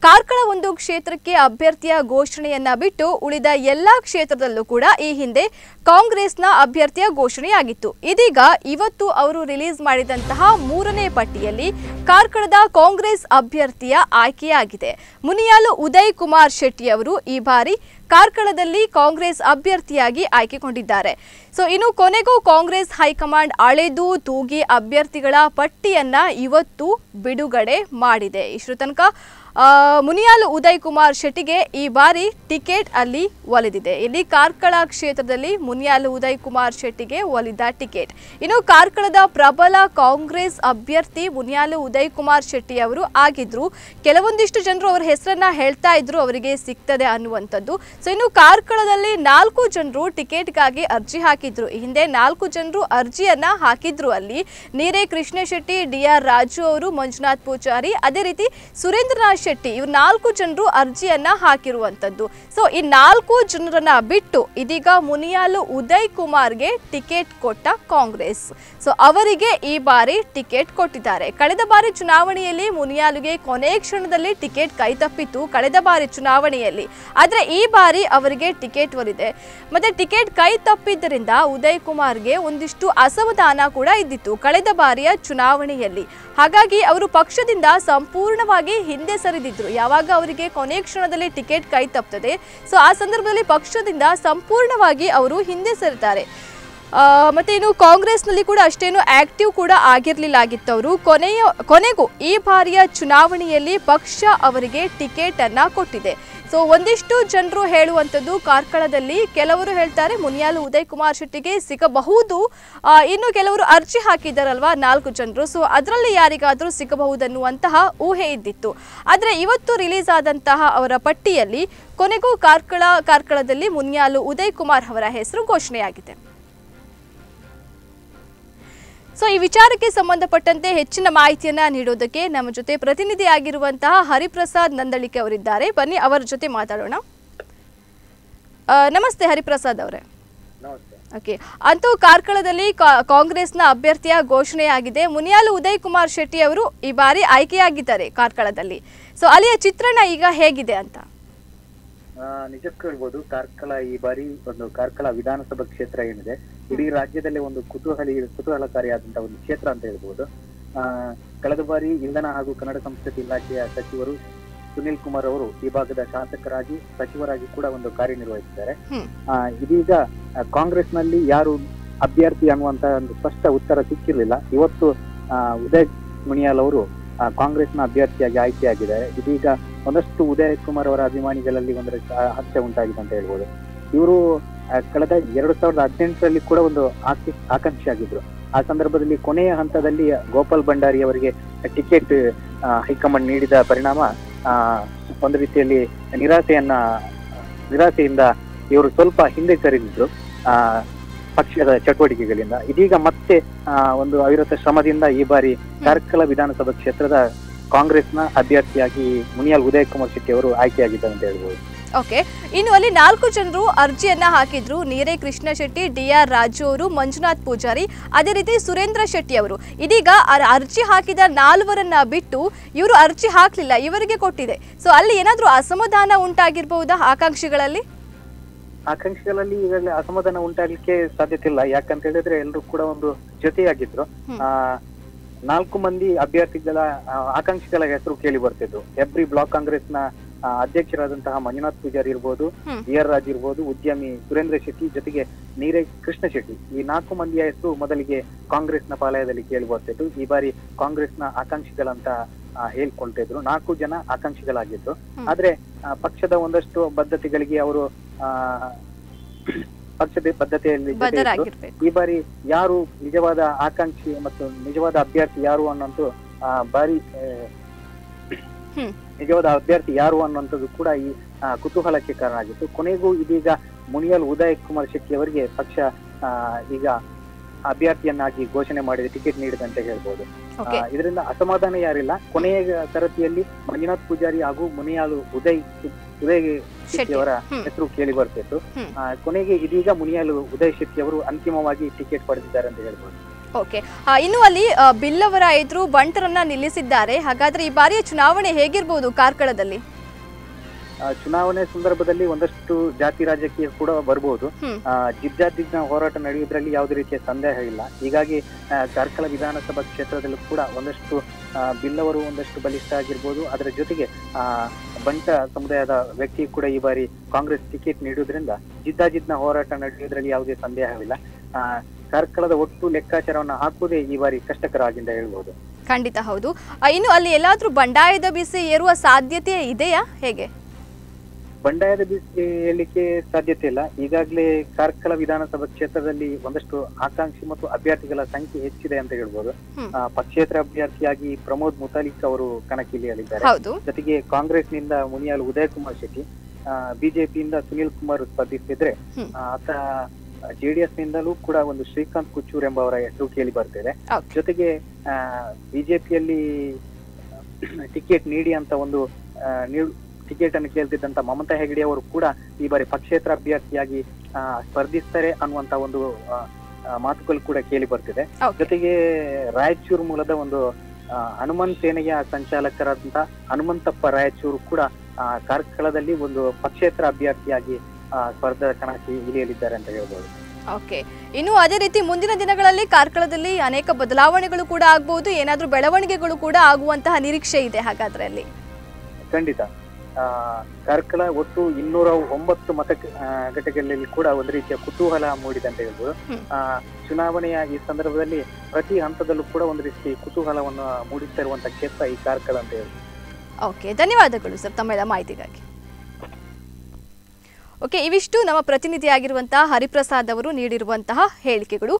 ಕಾರ್ಕಳ ಒಂದು ಕ್ಷೇತ್ರಕ್ಕೆ ಅಭ್ಯರ್ಥಿಯ ಘೋಷಣೆಯನ್ನ ಬಿಟ್ಟು ಉಳಿದ ಎಲ್ಲಾ ಕ್ಷೇತ್ರದಲ್ಲೂ ಕೂಡ ಈ ಹಿಂದೆ ಕಾಂಗ್ರೆಸ್ನ ಅಭ್ಯರ್ಥಿಯ ಘೋಷಣೆಯಾಗಿತ್ತು ಇದೀಗ ಇವತ್ತು ಅವರು ರಿಲೀಸ್ ಮಾಡಿದಂತಹ ಮೂರನೇ ಪಟ್ಟಿಯಲ್ಲಿ ಕಾರ್ಕಳದ ಕಾಂಗ್ರೆಸ್ ಅಭ್ಯರ್ಥಿಯ ಆಯ್ಕೆಯಾಗಿದೆ ಮುನಿಯಾಲು ಉದಯ್ ಕುಮಾರ್ ಶೆಟ್ಟಿ ಅವರು ಈ ಬಾರಿ ಕಾರ್ಕಳದಲ್ಲಿ ಕಾಂಗ್ರೆಸ್ ಅಭ್ಯರ್ಥಿಯಾಗಿ ಆಯ್ಕೆಗೊಂಡಿದ್ದಾರೆ ಸೊ ಇನ್ನು ಕೊನೆಗೂ ಕಾಂಗ್ರೆಸ್ ಹೈಕಮಾಂಡ್ ಅಳೆದು ತೂಗಿ ಅಭ್ಯರ್ಥಿಗಳ ಪಟ್ಟಿಯನ್ನ ಇವತ್ತು ಬಿಡುಗಡೆ ಮಾಡಿದೆ ಇಷ್ಟು ತನಕ ಆ, ಮುನಿಯಾಲು ಉದಯ್ ಕುಮಾರ್ ಶೆಟ್ಟಿಗೆ ಈ ಬಾರಿ ಟಿಕೆಟ್ ಅಲ್ಲಿ ಒಲಿದಿದೆ ಇಲ್ಲಿ ಕಾರ್ಕಳ ಕ್ಷೇತ್ರದಲ್ಲಿ ಮುನಿಯಾಲು ಉದಯ್ ಕುಮಾರ್ ಶೆಟ್ಟಿಗೆ ಒಲಿದ ಟಿಕೆಟ್ ಇನ್ನು ಕಾರ್ಕಳದ ಪ್ರಬಲ ಕಾಂಗ್ರೆಸ್ ಅಭ್ಯರ್ಥಿ ಮುನಿಯಾಲು ಉದಯ್ ಕುಮಾರ್ ಶೆಟ್ಟಿ ಅವರು ಆಗಿದ್ರು ಕೆಲವೊಂದಿಷ್ಟು ಜನರು ಅವರ ಹೆಸರನ್ನ ಹೇಳ್ತಾ ಇದ್ರು ಅವರಿಗೆ ಸಿಗ್ತದೆ ಅನ್ನುವಂಥದ್ದು ಸೊ ಇನ್ನು ಕಾರ್ಕಳದಲ್ಲಿ ನಾಲ್ಕು ಜನರು ಟಿಕೆಟ್ಗಾಗಿ ಅರ್ಜಿ ಹಾಕಿದ್ರು ಈ ಹಿಂದೆ ನಾಲ್ಕು ಜನರು ಅರ್ಜಿಯನ್ನ ಹಾಕಿದ್ರು ಅಲ್ಲಿ ನೀರೇ ಕೃಷ್ಣ ಶೆಟ್ಟಿ ಡಿ ಆರ್ ರಾಜು ಅವರು ಮಂಜುನಾಥ್ ಪೂಜಾರಿ ಅದೇ ರೀತಿ ಸುರೇಂದ್ರನಾಥ್ ಶೆಟ್ಟಿ ಇವ್ರು ನಾಲ್ಕು ಜನರು ಅರ್ಜಿಯನ್ನ ಹಾಕಿರುವಂತದ್ದು ಸೊ ಈ ನಾಲ್ಕು ಜನರನ್ನ ಬಿಟ್ಟು ಇದೀಗ ಮುನಿಯಾಲು ಉದಯ್ ಕುಮಾರ್ಗೆ ಟಿಕೆಟ್ ಕೊಟ್ಟ ಕಾಂಗ್ರೆಸ್ ಸೊ ಅವರಿಗೆ ಈ ಬಾರಿ ಟಿಕೆಟ್ ಕೊಟ್ಟಿದ್ದಾರೆ ಕಳೆದ ಬಾರಿ ಚುನಾವಣೆಯಲ್ಲಿ ಮುನಿಯಾಲುಗೆ ಕೊನೆ ಕ್ಷಣದಲ್ಲಿ ಟಿಕೆಟ್ ಕೈತಪ್ಪಿತ್ತು ಕಳೆದ ಬಾರಿ ಚುನಾವಣೆಯಲ್ಲಿ ಆದ್ರೆ ಈ ಬಾರಿ ಅವರಿಗೆ ಟಿಕೆಟ್ ಒಲಿದೆ ಮತ್ತೆ ಟಿಕೆಟ್ ಕೈ ತಪ್ಪಿದ್ದರಿಂದ ಉದಯ್ ಕುಮಾರ್ಗೆ ಒಂದಿಷ್ಟು ಅಸಮಾಧಾನ ಕೂಡ ಇದ್ದಿತ್ತು ಕಳೆದ ಬಾರಿಯ ಚುನಾವಣೆಯಲ್ಲಿ ಹಾಗಾಗಿ ಅವರು ಪಕ್ಷದಿಂದ ಸಂಪೂರ್ಣವಾಗಿ ಹಿಂದೆ ಸರಿದಿದ್ರು ಯಾವಾಗ ಅವರಿಗೆ ಕೊನೆ ಕ್ಷಣದಲ್ಲಿ ಟಿಕೆಟ್ ಕೈ ತಪ್ತದೆ ಸೊ ಆ ಸಂದರ್ಭದಲ್ಲಿ ಪಕ್ಷದಿಂದ ಸಂಪೂರ್ಣವಾಗಿ ಅವರು ಹಿಂದೆ ಸರಿತಾರೆ ಆ, ಮತ್ತೆ ಇನ್ನು ಕಾಂಗ್ರೆಸ್ನಲ್ಲಿ ಕೂಡ ಅಷ್ಟೇನು ಆಕ್ಟಿವ್ ಕೂಡ ಆಗಿರಲಿಲ್ಲ ಆಗಿತ್ತು ಅವರು ಕೊನೆಯ ಕೊನೆಗೂ ಈ ಬಾರಿಯ ಚುನಾವಣೆಯಲ್ಲಿ ಪಕ್ಷ ಅವರಿಗೆ ಟಿಕೆಟ್ ಅನ್ನ ಕೊಟ್ಟಿದೆ ಸೊ ಒಂದಿಷ್ಟು ಜನರು ಹೇಳುವಂಥದ್ದು ಕಾರ್ಕಳದಲ್ಲಿ ಕೆಲವರು ಹೇಳ್ತಾರೆ ಮುನಿಯಾಲು ಉದಯ್ ಕುಮಾರ್ ಶೆಟ್ಟಿಗೆ ಸಿಗಬಹುದು ಆ, ಇನ್ನು ಕೆಲವರು ಅರ್ಜಿ ಹಾಕಿದ್ದಾರಲ್ವಾ ನಾಲ್ಕು ಜನರು ಸೊ ಅದರಲ್ಲಿ ಯಾರಿಗಾದರೂ ಸಿಗಬಹುದನ್ನುವಂತಹ ಊಹೆ ಇದ್ದಿತ್ತು ಆದರೆ ಇವತ್ತು ರಿಲೀಸ್ ಆದಂತಹ ಅವರ ಪಟ್ಟಿಯಲ್ಲಿ ಕೊನೆಗೂ ಕಾರ್ಕಳ ಕಾರ್ಕಳದಲ್ಲಿ ಮುನಿಯಾಲು ಉದಯ್ ಕುಮಾರ್ ಅವರ ಹೆಸರು ಘೋಷಣೆಯಾಗಿದೆ ಸೊ ಈ ವಿಚಾರಕ್ಕೆ ಸಂಬಂಧಪಟ್ಟಂತೆ ಹೆಚ್ಚಿನ ಮಾಹಿತಿಯನ್ನ ನೀಡೋದಕ್ಕೆ ನಮ್ಮ ಜೊತೆ ಪ್ರತಿನಿಧಿಯಾಗಿರುವಂತಹ ಹರಿಪ್ರಸಾದ್ ನಂದಳಿಕೆ ಅವರಿದ್ದಾರೆ ಬನ್ನಿ ಅವರ ಜೊತೆ ಮಾತಾಡೋಣ ಆ, ನಮಸ್ತೆ ಹರಿಪ್ರಸಾದ್ ಅವರೇ ನಮಸ್ತೆ ಓಕೆ ಅಂತೂ ಕಾರ್ಕಳದಲ್ಲಿ ಕಾ- ಕಾಂಗ್ರೆಸ್ನ ಅಭ್ಯರ್ಥಿಯ ಘೋಷಣೆಯಾಗಿದೆ ಮುನಿಯಾಲು ಉದಯ್ ಕುಮಾರ್ ಶೆಟ್ಟಿ ಅವರು ಈ ಬಾರಿ ಆಯ್ಕೆಯಾಗಿದ್ದಾರೆ ಕಾರ್ಕಳದಲ್ಲಿ ಸೊ ಅಲ್ಲಿಯ ಚಿತ್ರಣ ಈಗ ಹೇಗಿದೆ ಅಂತ ಆ, ನಿಜಕ್ಕೂ ಹೇಳ್ಬೋದು ಕಾರ್ಕಳ ಈ ಬಾರಿ ಒಂದು ಕಾರ್ಕಳ ವಿಧಾನಸಭಾ ಕ್ಷೇತ್ರ ಏನಿದೆ ಇಡೀ ರಾಜ್ಯದಲ್ಲೇ ಒಂದು ಕುತೂಹಲಿ ಕುತೂಹಲಕಾರಿಯಾದಂತಹ ಒಂದು ಕ್ಷೇತ್ರ ಅಂತ ಹೇಳ್ಬೋದು ಆ, ಕಳೆದ ಬಾರಿ ಇಂಧನ ಹಾಗೂ ಕನ್ನಡ ಸಂಸ್ಕೃತಿ ಇಲಾಖೆಯ ಸಚಿವರು ಸುನಿಲ್ ಕುಮಾರ್ ಅವರು ಈ ಭಾಗದ ಶಾಸಕರಾಗಿ ಸಚಿವರಾಗಿ ಕೂಡ ಒಂದು ಕಾರ್ಯನಿರ್ವಹಿಸಿದ್ದಾರೆ ಹ್ಮ್. ಆ, ಇದೀಗ ಆ, ಕಾಂಗ್ರೆಸ್ನಲ್ಲಿ ಯಾರು ಅಭ್ಯರ್ಥಿ ಅನ್ನುವಂತ ಒಂದು ಸ್ಪಷ್ಟ ಉತ್ತರ ಸಿಕ್ಕಿರ್ಲಿಲ್ಲ ಇವತ್ತು ಆ, ಉದಯ್ ಮುನಿಯಾಲ್ ಅವರು ಆ, ಕಾಂಗ್ರೆಸ್ನ ಅಭ್ಯರ್ಥಿಯಾಗಿ ಆಯ್ಕೆಯಾಗಿದ್ದಾರೆ ಇದೀಗ ಒಂದಷ್ಟು ಉದಯ್ ಕುಮಾರ್ ಅವರ ಅಭಿಮಾನಿಗಳಲ್ಲಿ ಒಂದಷ್ಟು ಆ- ಹರ್ಷ ಉಂಟಾಗಿದೆ ಅಂತ ಹೇಳ್ಬೋದು ಇವರು ಕಳೆದ ಎರಡು ಸಾವಿರದ ಹದಿನೆಂಟರಲ್ಲಿ ಕೂಡ ಒಂದು ಆಕಿ ಆಕಾಂಕ್ಷಿ ಆಗಿದ್ರು ಆ ಸಂದರ್ಭದಲ್ಲಿ ಕೊನೆಯ ಹಂತದಲ್ಲಿ ಗೋಪಾಲ್ ಭಂಡಾರಿ ಅವರಿಗೆ ಟಿಕೆಟ್ ಹೈಕಮಾಂಡ್ ನೀಡಿದ ಪರಿಣಾಮ ಆ, ಒಂದು ರೀತಿಯಲ್ಲಿ ನಿರಾಸೆಯನ್ನ ನಿರಾಸೆಯಿಂದ ಇವರು ಸ್ವಲ್ಪ ಹಿಂದೆ ಸರಿದಿದ್ರು ಆ ಪಕ್ಷದ ಚಟುವಟಿಕೆಗಳಿಂದ ಇದೀಗ ಮತ್ತೆ ಆ, ಒಂದು ಅವಿರತ ಶ್ರಮದಿಂದ ಈ ಬಾರಿ ಕಾರ್ಕಳ ವಿಧಾನಸಭಾ ಕ್ಷೇತ್ರದ ಕಾಂಗ್ರೆಸ್ನ ಅಭ್ಯರ್ಥಿಯಾಗಿ ಮುನಿಯಾಲ್ ಉದಯ್ ಕುಮಾರ್ ಶೆಟ್ಟಿ ಅವರು ಆಯ್ಕೆಯಾಗಿದ್ದಾರೆ ಅಂತ ಹೇಳ್ಬೋದು ಓಕೆ ಇನ್ನು ಅಲ್ಲಿ ನಾಲ್ಕು ಜನರು ಅರ್ಜಿಯನ್ನ ಹಾಕಿದ್ರು ನೀರೇ ಕೃಷ್ಣ ಶೆಟ್ಟಿ ಡಿ ಆರ್ ರಾಜು ಅವರು ಮಂಜುನಾಥ್ ಪೂಜಾರಿ ಅದೇ ರೀತಿ ಸುರೇಂದ್ರ ಶೆಟ್ಟಿ ಅವರು ಇದೀಗ ಅರ್- ಅರ್ಜಿ ಹಾಕಿದ ನಾಲ್ವರನ್ನ ಬಿಟ್ಟು ಇವರು ಅರ್ಜಿ ಹಾಕ್ಲಿಲ್ಲ ಇವರಿಗೆ ಕೊಟ್ಟಿದೆ ಸೊ ಅಲ್ಲಿ ಏನಾದ್ರೂ ಅಸಮಾಧಾನ ಉಂಟಾಗಿರ್ಬಹುದಾ ಆಕಾಂಕ್ಷಿಗಳಲ್ಲಿ ಆಕಾಂಕ್ಷಿಗಳಲ್ಲಿ ಈಗಾಗಲೇ ಅಸಮಾಧಾನ ಉಂಟಾಗ್ಲಿಕ್ಕೆ ಸಾಧ್ಯತೆ ಇಲ್ಲ ಯಾಕಂತ ಹೇಳಿದ್ರೆ ಎಲ್ಲರೂ ಕೂಡ ಒಂದು ಜೊತೆಯಾಗಿದ್ರು ಹ್ಮ್. ಆ ನಾಲ್ಕು ಮಂದಿ ಅಭ್ಯರ್ಥಿಗಳ ಆ, ಆಕಾಂಕ್ಷಿಗಳ ಹೆಸರು ಕೇಳಿ ಬರ್ತಿದ್ರು ಹೆಬ್ರಿ ಬ್ಲಾಕ್ ಕಾಂಗ್ರೆಸ್ನ ಆ, ಅಧ್ಯಕ್ಷರಾದಂತಹ ಮಂಜುನಾಥ್ ಪೂಜಾರಿ ಇರ್ಬೋದು ಹ್ಮ್. ಡಿ ಆರ್ ರಾಜ್ ಇರ್ಬೋದು ಉದ್ಯಮಿ ಸುರೇಂದ್ರ ಶೆಟ್ಟಿ ಜೊತೆಗೆ ನೀರೇ ಕೃಷ್ಣ ಶೆಟ್ಟಿ ಈ ನಾಲ್ಕು ಮಂದಿಯ ಹೆಸರು ಮೊದಲಿಗೆ ಕಾಂಗ್ರೆಸ್ನ ಪಾಲಯದಲ್ಲಿ ಕೇಳಿ ಬರ್ತಿದ್ರು ಈ ಬಾರಿ ಕಾಂಗ್ರೆಸ್ನ ಆಕಾಂಕ್ಷಿಗಳಂತ ಆ, ಹೇಳ್ಕೊಳ್ತಿದ್ರು ನಾಲ್ಕು ಜನ ಆಕಾಂಕ್ಷಿಗಳಾಗಿದ್ರು ಹ್ಮ್. ಆದ್ರೆ ಆ, ಪಕ್ಷದ ಒಂದಷ್ಟು ಬದ್ಧತೆಗಳಿಗೆ ಅವರು ಆ, ಪಕ್ಷದ ಬದ್ಧತೆಯಲ್ಲಿ ಜೊತೆ ಇದ್ರು. ಬದ್ಧರಾಗಿರ್ಬೇಕು ಈ ಬಾರಿ ಯಾರು ನಿಜವಾದ ಆಕಾಂಕ್ಷಿ ಮತ್ತು ನಿಜವಾದ ಅಭ್ಯರ್ಥಿ ಯಾರು ಅನ್ನೋದು ಆ, ಬಾರಿ ಆ, ಹ್ಮ್. ನಿಜವಾದ ಅಭ್ಯರ್ಥಿ ಯಾರು ಅನ್ನುವಂಥದ್ದು ಕೂಡ ಈ ಆ, ಕುತೂಹಲಕ್ಕೆ ಕಾರಣ ಆಗಿತ್ತು ಕೊನೆಗೂ ಇದೀಗ ಮುನಿಯಲ್ ಉದಯ್ ಕುಮಾರ್ ಶೆಟ್ಟಿ ಅವರಿಗೆ ಪಕ್ಷ ಆ, ಈಗ ಅಭ್ಯರ್ಥಿಯನ್ನಾಗಿ ಘೋಷಣೆ ಮಾಡಿದ ಟಿಕೆಟ್ ನೀಡಿದೆ ಅಂತ ಹೇಳ್ಬೋದು ಓಕೆ ಇದರಿಂದ ಅಸಮಾಧಾನ ಯಾರಿಲ್ಲ ಕೊನೆಯ ತರತಿಯಲ್ಲಿ ಮಂಜುನಾಥ್ ಪೂಜಾರಿ ಹಾಗೂ ಮುನಿಯಾಲು ಉದಯ್ ಉದಯ್ ಶೆಟ್ಟಿ ಶೆಟ್ಟಿ ಅವರ ಹ್ಮ್. ಹೆಸರು ಕೇಳಿ ಬರ್ತಿತ್ತು ಹ್ಮ್. ಆ, ಕೊನೆಗೆ ಇದೀಗ ಮುನಿಯಾಲು ಉದಯ್ ಶೆಟ್ಟಿ ಅವರು ಅಂತಿಮವಾಗಿ ಟಿಕೆಟ್ ಪಡೆದಿದ್ದಾರೆ ಅಂತ ಹೇಳ್ಬೋದು ಓಕೆ ಆ, ಇನ್ನು ಅಲ್ಲಿ ಆ, ಬಿಲ್ಲವರ ಎದುರು ಬಂಟರನ್ನ ನಿಲ್ಲಿಸಿದ್ದಾರೆ ಹಾಗಾದ್ರೆ ಈ ಬಾರಿಯ ಚುನಾವಣೆ ಹೇಗಿರ್ಬೋದು ಕಾರ್ಕಳದಲ್ಲಿ ಆ, ಚುನಾವಣೆ ಸಂದರ್ಭದಲ್ಲಿ ಒಂದಷ್ಟು ಜಾತಿ ರಾಜಕೀಯ ಕೂಡ ಬರ್ಬೋದು ಹ್ಮ್. ಆ, ಜಿದ್ದಾಜಿದ್ನ ಹೋರಾಟ ನಡೆಯುವುದರಲ್ಲಿ ಯಾವುದೇ ರೀತಿಯ ಸಂದೇಹ ಇಲ್ಲ ಹೀಗಾಗಿ ಆ, ಕಾರ್ಕಳ ವಿಧಾನಸಭಾ ಕ್ಷೇತ್ರದಲ್ಲೂ ಕೂಡ ಒಂದಷ್ಟು ಆ, ಬಿಲ್ಲವರು ಒಂದಷ್ಟು ಬಲಿಷ್ಠ ಆಗಿರ್ಬೋದು ಅದರ ಜೊತೆಗೆ ಆ ಬಂಟ ಸಮುದಾಯದ ವ್ಯಕ್ತಿ ಕೂಡ ಈ ಬಾರಿ ಕಾಂಗ್ರೆಸ್ ಟಿಕೆಟ್ ನೀಡುವುದರಿಂದ ಜಿದ್ದಾಜಿದ್ನ ಹೋರಾಟ ನಡೆಯುವುದರಲ್ಲಿ ಯಾವುದೇ ಸಂದೇಹವಿಲ್ಲ ಆ, ಕಾರ್ಕಳದ ಒಟ್ಟು ಲೆಕ್ಕಾಚಾರವನ್ನು ಹಾಕುವುದೇ ಈ ಬಾರಿ ಕಷ್ಟಕರ ಆಗಿಂದ ಹೇಳ್ಬೋದು ಖಂಡಿತ ಹೌದು ಆ, ಇನ್ನು ಅಲ್ಲಿ ಎಲ್ಲಾದ್ರೂ ಬಂಡಾಯದ ಬಿಸಿ ಏರುವ ಸಾಧ್ಯತೆ ಇದೆಯಾ ಹೇಗೆ ಬಂಡಾಯದ ಬಿಸಿ ಹೇಳಲಿಕ್ಕೆ ಸಾಧ್ಯತೆ ಇಲ್ಲ ಈಗಾಗಲೇ ಕಾರ್ಕಳ ವಿಧಾನಸಭಾ ಕ್ಷೇತ್ರದಲ್ಲಿ ಒಂದಷ್ಟು ಆಕಾಂಕ್ಷಿ ಮತ್ತು ಅಭ್ಯರ್ಥಿಗಳ ಸಂಖ್ಯೆ ಹೆಚ್ಚಿದೆ ಅಂತ ಹೇಳ್ಬೋದು ಹ್ಮ್. ಆ, ಪಕ್ಷೇತರ ಅಭ್ಯರ್ಥಿಯಾಗಿ ಪ್ರಮೋದ್ ಮುತಾಲಿಕ್ ಅವರು ಕಣಕ್ಕಿಳಿಯಲಿದ್ದಾರೆ ಹೌದು ಜೊತೆಗೆ ಕಾಂಗ್ರೆಸ್ನಿಂದ ಮುನಿಯಾಲ್ ಉದಯ್ ಕುಮಾರ್ ಶೆಟ್ಟಿ ಬಿಜೆಪಿಯಿಂದ ಸುನಿಲ್ ಕುಮಾರ್ ಸ್ಪರ್ಧಿಸಿದ್ರೆ ಹ್ಮ್. ಆ, ಆತ ಜೆಡಿಎಸ್ ನಿಂದಲೂ ಕೂಡ ಒಂದು ಶ್ರೀಕಾಂತ್ ಕುಚ್ಚೂರ್ ಎಂಬವರ ಹೆಸರು ಕೇಳಿ ಬರ್ತಿದೆ ಓಕೆ ಜೊತೆಗೆ ಬಿಜೆಪಿಯಲ್ಲಿ ಟಿಕೆಟ್ ನೀಡಿ ಅಂತ ಒಂದು ಟಿಕೆಟ್ ಅನ್ನು ಕೇಳ್ತಿದ್ದಂತ ಮಮತಾ ಹೆಗಡೆ ಅವರು ಕೂಡ ಈ ಬಾರಿ ಪಕ್ಷೇತರ ಅಭ್ಯರ್ಥಿಯಾಗಿ ಆ, ಸ್ಪರ್ಧಿಸ್ತಾರೆ ಅನ್ನುವಂತ ಒಂದು ಆ, ಆ, ಮಾತುಗಳು ಕೂಡ ಕೇಳಿ ಬರ್ತಿದೆ ಓಕೆ ಜೊತೆಗೆ ರಾಯಚೂರು ಮೂಲದ ಒಂದು ಆ, ಹನುಮಂತ್ ಸೇನೆಯ ಸಂಚಾಲಕರಾದಂತ ಹನುಮಂತಪ್ಪ ರಾಯಚೂರು ಕೂಡ ಆ, ಕಾರ್ಕಳದಲ್ಲಿ ಒಂದು ಪಕ್ಷೇತರ ಅಭ್ಯರ್ಥಿಯಾಗಿ ಆ, ಸ್ಪರ್ಧಾ ಕಣಕ್ಕೆ ಇಳಿಯಲಿದ್ದಾರೆ ಅಂತ ಹೇಳ್ಬೋದು ಓಕೆ ಇನ್ನು ಅದೇ ರೀತಿ ಮುಂದಿನ ದಿನಗಳಲ್ಲಿ ಕಾರ್ಕಳದಲ್ಲಿ ಅನೇಕ ಬದಲಾವಣೆಗಳು ಕೂಡ ಆಗ್ಬಹುದು ಏನಾದ್ರೂ ಬೆಳವಣಿಗೆಗಳು ಕೂಡ ಆಗುವಂತಹ ನಿರೀಕ್ಷೆ ಇದೆ ಹಾಗಾದ್ರೆ ಅಲ್ಲಿ ಖಂಡಿತ ಆ, ಕಾರ್ಕಳ ಒಟ್ಟು ಇನ್ನೂರ ಒಂಬತ್ತು ಮತ ಘಟಕಗಳಲ್ಲಿ ಕೂಡ ಒಂದು ರೀತಿಯ ಕುತೂಹಲ ಮೂಡಿದೆ ಅಂತ ಹೇಳ್ಬೋದು ಹ್ಮ್. ಆ, ಚುನಾವಣೆಯ ಈ ಸಂದರ್ಭದಲ್ಲಿ ಪ್ರತಿ ಹಂತದಲ್ಲೂ ಕೂಡ ಒಂದು ರೀತಿ ಕುತೂಹಲವನ್ನು ಮೂಡಿಸ್ತಾ ಇರುವಂತ ಕ್ಷೇತ್ರ ಈ ಕಾರ್ಕಳ ಅಂತ ಹೇಳ್ಬೋದು ಓಕೆ ಧನ್ಯವಾದಗಳು ಸರ್ ತಮ್ಮೆಲ್ಲ ಮಾಹಿತಿಗಾಗಿ ಓಕೆ ಇವಿಷ್ಟು ನಮ್ಮ ಪ್ರತಿನಿಧಿಯಾಗಿರುವಂತಹ ಹರಿಪ್ರಸಾದ್ ಅವರು ನೀಡಿರುವಂತಹ ಹೇಳಿಕೆಗಳು